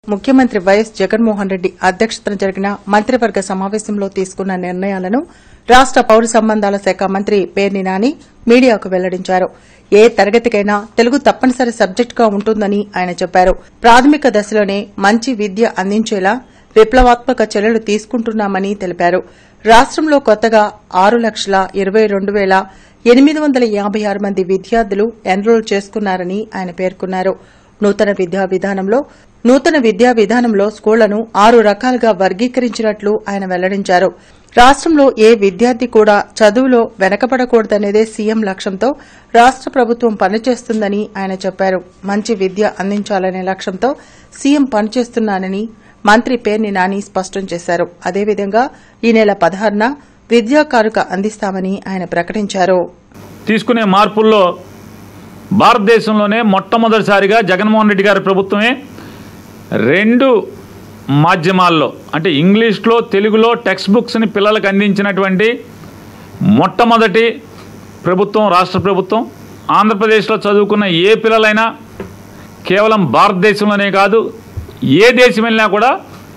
ముఖ్యమంత్రి వైఎస్ జగన్మోహన్ రెడ్డి అధ్యక్షతన జరిగిన మంత్రివర్గ సమావేశంలో తీసుకున్న నిర్ణయాలను రాష్ట పౌర సంబంధాల శాఖ మంత్రి పేర్ని నాని మీడియాకు వెల్లడించారు ఏ తరగతికైనా తెలుగు తప్పనిసరి సబ్జెక్టుగా ఉంటుందని ఆయన చెప్పారు ప్రాథమిక దశలోనే మంచి విద్య అందించేలా విప్లవాత్మక చర్యలు తీసుకుంటున్నామని తెలిపారు రాష్టంలో కొత్తగా ఆరు లక్షల ఇరవై రెండు వేల ఎనిమిది వందల యాభై ఆరు మంది విద్యార్థులు ఎన్రోల్ చేసుకున్నారని ఆయన పేర్కొన్నారు నూతన విద్యా విధానంలో నూతన విద్యా విధానంలో స్కూళ్లను ఆరు రకాలుగా వర్గీకరించినట్లు ఆయన వెల్లడించారు రాష్టంలో ఏ విద్యార్థి కూడా చదువులో వెనకబడకూడదనేదే సీఎం లక్ష్యంతో రాష్ట ప్రభుత్వం పనిచేస్తుందని ఆయన చెప్పారు మంచి విద్య అందించాలనే లక్ష్యంతో సీఎం పనిచేస్తున్నానని మంత్రి పేర్ని నాని స్పష్టం చేశారు అదేవిధంగా ఈ నెల పదహారున విద్యా కానుక అందిస్తామని ఆయన ప్రకటించారు తీసుకునే మార్పుల్లో భారతదేశంలోనే మొట్టమొదటిసారిగా జగన్మోహన్ రెడ్డి గారి ప్రభుత్వమే రెండు మాధ్యమాల్లో అంటే ఇంగ్లీష్లో తెలుగులో టెక్స్ట్ బుక్స్ని పిల్లలకు అందించినటువంటి మొట్టమొదటి ప్రభుత్వం రాష్ట్ర ప్రభుత్వం ఆంధ్రప్రదేశ్లో చదువుకున్న ఏ పిల్లలైనా కేవలం భారతదేశంలోనే కాదు ఏ దేశం వెళ్ళినా కూడా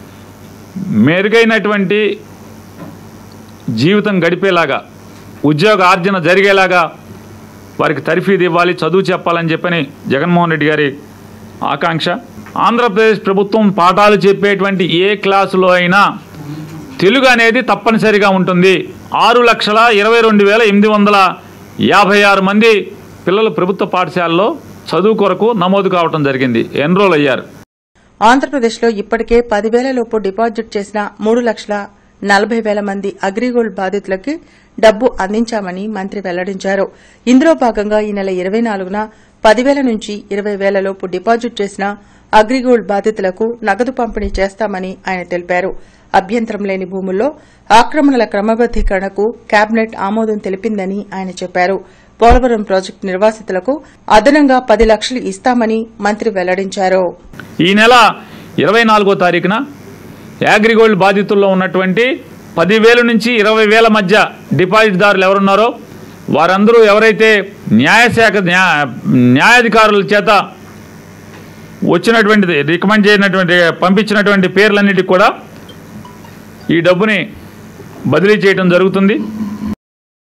మెరుగైనటువంటి జీవితం గడిపేలాగా ఉద్యోగ ఆర్జన జరిగేలాగా వారికి తర్ఫీదు ఇవ్వాలి చదువు చెప్పాలని చెప్పని జగన్మోహన్ రెడ్డి గారి ఆకాంక్ష ఆంధ్రప్రదేశ్ ప్రభుత్వం పాఠాలు చెప్పేటువంటి ఏ క్లాసులో అయినా తెలుగు అనేది తప్పనిసరిగా ఉంటుంది ఆరు లక్షల ఇరవై రెండు వేల ఎనిమిది వందల యాభై ఆరు మంది పిల్లలు ప్రభుత్వ పాఠశాలలో చదువు కొరకు నమోదు కావడం జరిగింది ఎన్రోల్ అయ్యారు ఆంధ్రప్రదేశ్లో ఇప్పటికే పదివేల లోపు డిపాజిట్ చేసిన మూడు లక్షల నలభై వేల మంది అగ్రిగోల్డ్ బాధితులకి డబ్బు అందించామని మంత్రి వెల్లడించారు ఇందులో భాగంగా ఈ నెల ఇరవై నాలుగున పదివేల నుంచి ఇరవై వేల లోపు డిపాజిట్ చేసిన అగ్రిగోల్డ్ బాధితులకు నగదు పంపిణీ చేస్తామని ఆయన తెలిపారు అభ్యంతరం లేని భూముల్లో ఆక్రమణల క్రమబద్దీకరణకు కేబినెట్ ఆమోదం తెలిపిందని ఆయన చెప్పారు పోలవరం ప్రాజెక్టు నిర్వాసితులకు అదనంగా పది లక్షలు ఇస్తామని మంత్రి వెల్లడించారు ఈ నెల ఇరవై నాలుగో తారీఖున యాగ్రిగోల్డ్ బాధితుల్లో ఉన్నటువంటి పదివేల నుంచి ఇరవై వేల మధ్య డిపాజిట్దారులు ఎవరున్నారో వారందరూ ఎవరైతే న్యాయశాఖ న్యా- న్యాయాధికారుల చేత వచ్చినటువంటిది రికమెండ్ చేయనటువంటి పంపించినటువంటి పేర్లన్నిటికి కూడా ఈ డబ్బుని బదిలీ చేయడం జరుగుతుంది